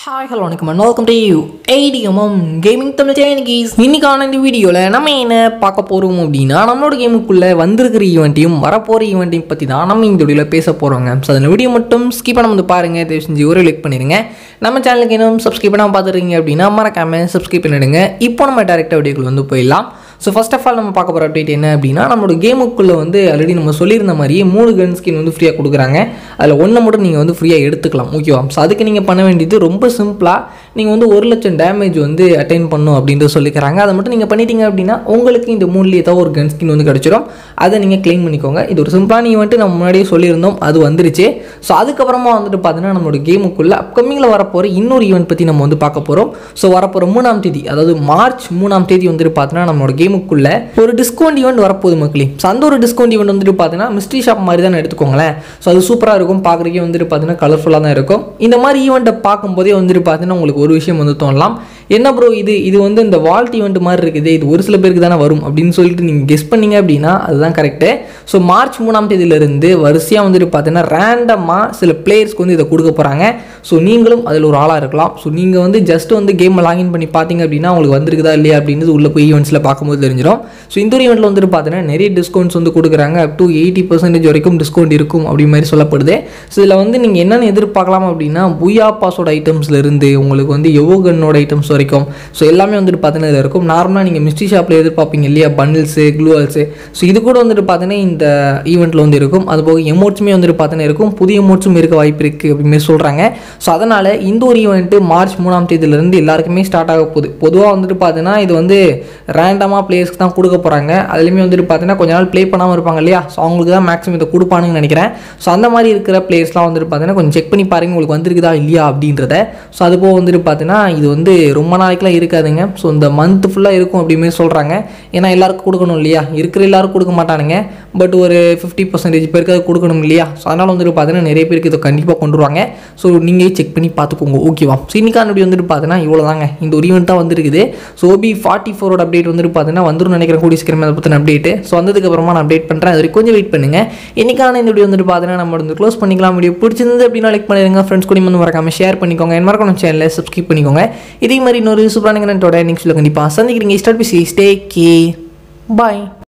hi hello வணக்கம் and welcome to ATMM gaming Tamil சேனல்கீஸ் இன்னைக்கான இந்த வீடியோவில் நம்ம என்ன பார்க்க போகிறோம் அப்படின்னா நம்மளோட கேமுக்குள்ளே வந்திருக்கிற ஈவெண்ட்டையும் வரப்போகிற ஈவெண்ட்டையும் பற்றி தான் நம்ம இந்த வீடியோவில் பேச போகிறோங்க ஸோ அந்த வீடியோ மட்டும் ஸ்கிப் பண்ண வந்து பாருங்கள் தயவு செஞ்சு ஒரு லைக் பண்ணிடுங்க நம்ம சேனலுக்கு இன்னும் சப்ஸ்கிரைப் பண்ணாமல் பார்த்துருக்கீங்க அப்படின்னா மறக்காமல் சப்ஸ்கிரைப் பண்ணிடுங்க இப்போ நம்ம டேரெக்டாக வீடியோக்குள்ள வந்து போயிடலாம் ஸோ ஃபர்ஸ்ட் ஆஃப் ஆல் நம்ம பார்க்க போகிற அப்டேட் என்ன அப்படின்னா நம்மளோட கேமுக்குள்ளே வந்து ஆல்ரெடி நம்ம சொல்லியிருந்த மாதிரியே மூணு கன் ஸ்கின் வந்து ஃப்ரீயாக கொடுக்குறாங்க அதில் ஒன்றை மட்டும் நீங்கள் வந்து ஃப்ரீயாக எடுத்துக்கலாம் ஓகேவா ஸோ அதுக்கு நீங்கள் பண்ண வேண்டியது ரொம்ப சிம்பிளாக நீங்கள் வந்து ஒரு லட்சம் டேமேஜ் வந்து அட்டைன் பண்ணும் அப்படின்றது சொல்லிக்கிறாங்க அதை மட்டும் நீங்கள் பண்ணிட்டீங்க அப்படின்னா உங்களுக்கு இந்த மூணுலேயே ஏதாவது ஒரு கன் ஸ்கின் வந்து கிடச்சிரும் அதை நீங்கள் க்ளைம் பண்ணிக்கோங்க இது ஒரு சிம்பிளான ஈவெண்ட்டு நம்ம முன்னாடியே சொல்லியிருந்தோம் அது வந்துருச்சு ஸோ அதுக்கப்புறமா வந்துட்டு பார்த்தீங்கன்னா நம்மளோட கேமுக்குள்ளே அப்கமிங்கில் வரப்போகிற இன்னொரு ஈவெண்ட் பற்றி நம்ம வந்து பார்க்க போகிறோம் ஸோ வரப்போகிற மூணாம் தேதி அதாவது மார்ச் மூணாம் தேதி வந்துட்டு பார்த்தீங்கன்னா நம்மளோட கேமுக்குள்ள ஒரு டிஸ்கவுண்ட் ஈவெண்ட் வரப்போகுது மக்களே ஸோ அந்த ஒரு டிஸ்கவுண்ட் ஈவெண்ட் வந்துட்டு பார்த்தீங்கன்னா மிஸ்ட்ரி ஷாப் மாதிரி தான் எடுத்துக்கோங்களேன் ஸோ அது சூப்பராக இருக்கும் பார்க்குறக்கே வந்துட்டு பார்த்தீங்கன்னா கலர்ஃபுல்லாக தான் இருக்கும் இந்த மாதிரி ஈவெண்ட்டை பார்க்கும்போதே வந்துட்டு பார்த்தீங்கன்னா உங்களுக்கு ஒரு விஷயம் வந்து தோணலாம் என்ன ப்ரோ இது இது வந்து இந்த வால்ட் ஈவெண்ட் மாதிரி இருக்குது இது ஒரு சில பேருக்கு தானே வரும் அப்படின்னு சொல்லிட்டு நீங்கள் கெஸ் பண்ணீங்க அப்படின்னா அதுதான் கரெக்டு ஸோ மார்ச் மூணாம் தேதியிலிருந்து வரிசையாக வந்துட்டு பார்த்தீங்கன்னா ரேண்டமாக சில பிளேயர்ஸ்க்கு வந்து இதை கொடுக்க போகிறாங்க ஸோ நீங்களும் அதில் ஒரு ஆளாக இருக்கலாம் ஸோ நீங்கள் வந்து ஜஸ்ட் வந்து கேமை லாகின் பண்ணி பார்த்தீங்க அப்படின்னா உங்களுக்கு வந்திருக்குதா இல்லையா அப்படின்றது உள்ளே போய் ஈவெண்ட்ஸில் பார்க்கும்போது தெரிஞ்சிடும் ஸோ இந்த ஒரு ஈவெண்ட்டில் வந்துட்டு பார்த்தீங்கன்னா நிறைய டிஸ்கவுண்ட்ஸ் வந்து கொடுக்குறாங்க அப் டு எயிட்டி பர்சன்டேஜ் வரைக்கும் டிஸ்கவுண்ட் இருக்கும் அப்படி மாதிரி சொல்லப்படுது ஸோ இதில் வந்து நீங்கள் என்னென்ன எதிர்பார்க்கலாம் அப்படின்னா புயா பாஸோட ஐட்டம்ஸ்ல இருந்து உங்களுக்கு வந்து எவோ கன்னோட ஐட்டம்ஸ் வரைக்கும் ஸோ எல்லாமே வந்துட்டு பார்த்தீங்கன்னா இதில் இருக்கும் நார்மலாக நீங்கள் மிஸ்ட்ரி ஷாப்பில் எதிர்பார்ப்பீங்க இல்லையா பண்டில்ஸு க்ளூவல்ஸு ஸோ இது கூட வந்துட்டு பார்த்தீங்கன்னா இந்த ஈவெண்ட்டில் வந்து இருக்கும் அது போக எமோட்ஸுமே வந்துட்டு பார்த்தீங்கன்னா இருக்கும் புதிய எமோட்ஸும் இருக்க வாய்ப்பு இருக்குது அப்படின்னு சொல்கிறாங்க ஸோ அதனால் இந்த ஒரு ஈவெண்ட்டு மார்ச் மூணாம் தேதியிலேருந்து எல்லாருக்குமே ஸ்டார்ட் ஆக போகுது பொதுவாக வந்துட்டு பார்த்தீங்கன்னா இது வந்து ரேண்டமாக பிளேயர்ஸ்க்கு தான் கொடுக்க போகிறாங்க அதுலேயுமே வந்துட்டு பார்த்தீங்கன்னா கொஞ்ச நாள் ப்ளே பண்ணாமல் இருப்பாங்க இல்லையா ஸோ அவங்களுக்கு தான் மேக்ஸிமம் இதை கொடுப்பானுங்கன்னு நினைக்கிறேன் ஸோ அந்த மாதிரி இருக்கிற பிளேயர்ஸ்லாம் வந்துட்டு பார்த்தீங்கன்னா கொஞ்சம் செக் பண்ணி பாருங்க உங்களுக்கு வந்திருக்குதா இல்லையா அப்படின்றத ஸோ அது போக வந்துட்டு பார்த்தீங்கன்னா இது வந்து ரொம்ப நாளைக்குலாம் இருக்காதுங்க ஸோ இந்த மந்த் ஃபுல்லாக இருக்கும் அப்படிமே சொல்கிறாங்க ஏன்னா எல்லாருக்கும் கொடுக்கணும் இல்லையா இருக்கிற எல்லாரும் கொடுக்க மாட்டானுங்க பட் ஒரு ஃபிஃப்டி பர்சன்டேஜ் பேருக்கு அது கொடுக்கணும் இல்லையா ஸோ அதனால் வந்துட்டு பார்த்தீங்கன்னா நிறைய பேருக்கு இதை கண்டிப்பாக கொண்டு வருவாங்க ஸோ நீங்கள் செக் பண்ணி பார்த்துக்கோங்க ஓகேவா ஸோ இன்னைக்கான அப்படி வந்துட்டு பார்த்தீங்கன்னா இவ்வளோ தாங்க இந்த ஒரு ஈவெண்ட் தான் வந்துருக்குது ஸோ ஓபி ஃபார்ட்டி ஃபோரோட அப்டேட் வந்துட்டு பார்த்தீங்கன்னா வந்துடும் நினைக்கிறேன் கூடிய சீக்கிரமே அதை பற்றின அப்டேட் ஸோ வந்ததுக்கு அப்புறமா நான் அப்டேட் பண்ணுறேன் அது வரைக்கும் கொஞ்சம் வெயிட் பண்ணுங்க இன்னைக்கான இந்த வீடியோ வந்துட்டு பார்த்தீங்கன்னா நம்ம வந்து க்ளோஸ் பண்ணிக்கலாம் வீடியோ பிடிச்சிருந்து அப்படின்னா லைக் பண்ணிடுங்க ஃப்ரெண்ட்ஸ் கூட வந்து மறக்காம ஷேர் பண்ணிக்கோங்க என் மறக்கணும் சேனலை சப்ஸ்கிரைப் பண்ணிக்கோங்க இதே மாதிரி இன்னொரு சூப்பரான கண்டோட நெக்ஸ்ட்டில் கண்டிப்பாக சந்திக்கிறீங்க ஸ்டார்ட் பி ஸ்டே கே பாய்